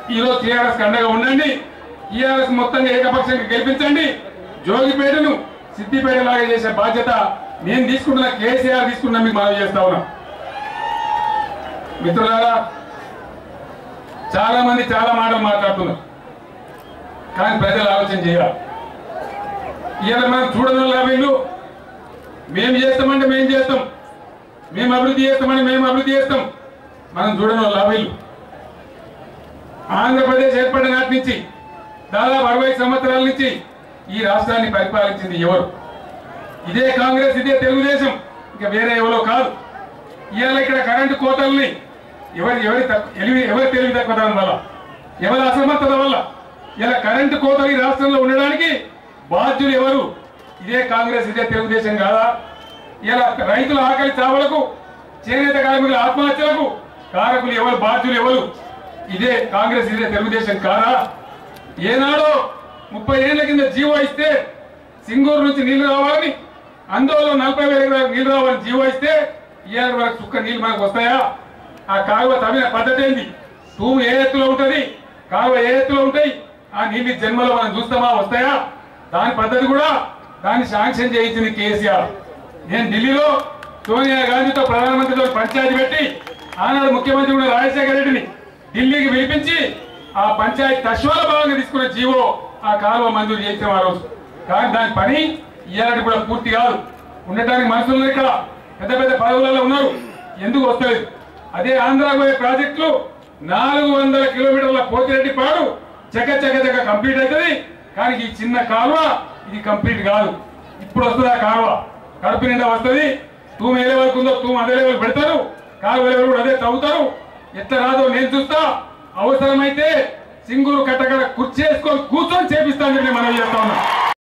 ఈరోజు టీఆర్ఎస్ అండగా ఉండండి టీఆర్ఎస్ మొత్తంగా ఏకపక్షంగా గెలిపించండి జోగిపేటను సిద్దిపేట లాగా చేసే బాధ్యత నేను తీసుకుంటున్న కేసీఆర్ తీసుకున్నా మీకు మనవి చేస్తా ఉన్నా మిత్రులారా చాలా మంది చాలా మాటలు మాట్లాడుతున్నారు కానీ ప్రజలు ఆలోచన చేయాలి ఇవాళ మనం చూడడం వీళ్ళు మేము చేస్తామంటే మేము చేస్తాం మేము అభివృద్ధి చేస్తామని మేము అభివృద్ధి చేస్తాం మనం చూడడం వీళ్ళు ఆంధ్రప్రదేశ్ ఏర్పడిన నాటి నుంచి దాదాపు అరవై సంవత్సరాల నుంచి ఈ రాష్ట్రాన్ని పరిపాలించింది ఎవరు ఇదే కాంగ్రెస్ ఇదే తెలుగుదేశం ఇంకా వేరే ఎవరో కాదు ఇవాళ ఇక్కడ కరెంటు కోతల్ని ఎవరి ఎవరి తక్కు- ఎలివి- ఎవరి తెలివి తక్కువదనం వల్ల ఎవరి అసమర్థత వల్ల ఇలా కరెంటు కోతలు ఈ రాష్ట్రంలో ఉండడానికి బాధ్యులు ఎవరు ఇదే కాంగ్రెస్ ఇదే తెలుగుదేశం కాదా ఇలా రైతుల ఆకలి చావులకు చేనేత కార్మికుల ఆత్మహత్యలకు కారకులు ఎవరు బాధ్యులు ఎవరు ఇదే కాంగ్రెస్ ఇదే తెలుగుదేశం కాదా ఏనాడో ముప్పై ఏళ్ల కింద జీవో ఇస్తే సింగూరు నుంచి నీళ్లు రావాలని అందులో నలభై వేల ఎకరాలకు నీళ్లు రావాలని జీవో ఇస్తే ఇవాళ వరకు చుక్క నీళ్లు మనకు వస్తాయా ఆ కాలువ తవ్విన పద్ధతి ఏంది తూము ఏ ఎత్తులో ఉంటది కాలువ ఏ ఎత్తులో ఉంటాయి ఆ నీళ్ళు జన్మలో మనం చూస్తామా వస్తాయా దాని పద్ధతి కూడా దాన్ని శాంక్షన్ చేయించింది కేసీఆర్ నేను ఢిల్లీలో సోనియా గాంధీతో ప్రధానమంత్రితో పంచాయతీ పెట్టి ఆనాడు ముఖ్యమంత్రి కూడా రాజశేఖర రెడ్డిని ఢిల్లీకి పిలిపించి ఆ పంచాయతీ తశ్వాల భాగంగా తీసుకున్న జీవో ఆ కాలువ మంజూరు చేసిన ఆ రోజు కానీ దాని పని ఇయ్యాలంటే కూడా పూర్తి కాదు ఉండటానికి మనుషులు ఉన్నారు ఇక్కడ పెద్ద పెద్ద పదవులలో ఉన్నారు ఎందుకు వస్తలేదు అదే ఆంధ్ర పోయే ప్రాజెక్టులు నాలుగు వందల కిలోమీటర్ల పోతిరెడ్డి పాడు చక చక చక కంప్లీట్ అవుతుంది కానీ ఈ చిన్న కాలువ ఇది కంప్లీట్ కాదు ఇప్పుడు వస్తుంది ఆ కాలువ కడుపు నిండా వస్తుంది తూము ఏ లెవెల్కి ఉందో తూము అదే లెవెల్ పెడతారు కాలువ లెవెల్ కూడా అదే తవ్వుతారు ఎట్లా రాదో నేను చూస్తా అవసరమైతే సింగూరు కట్టకడ కుర్చీ వేసుకొని కూర్చొని చేపిస్తానని చెప్పి మనం చేస్తా ఉన్నాం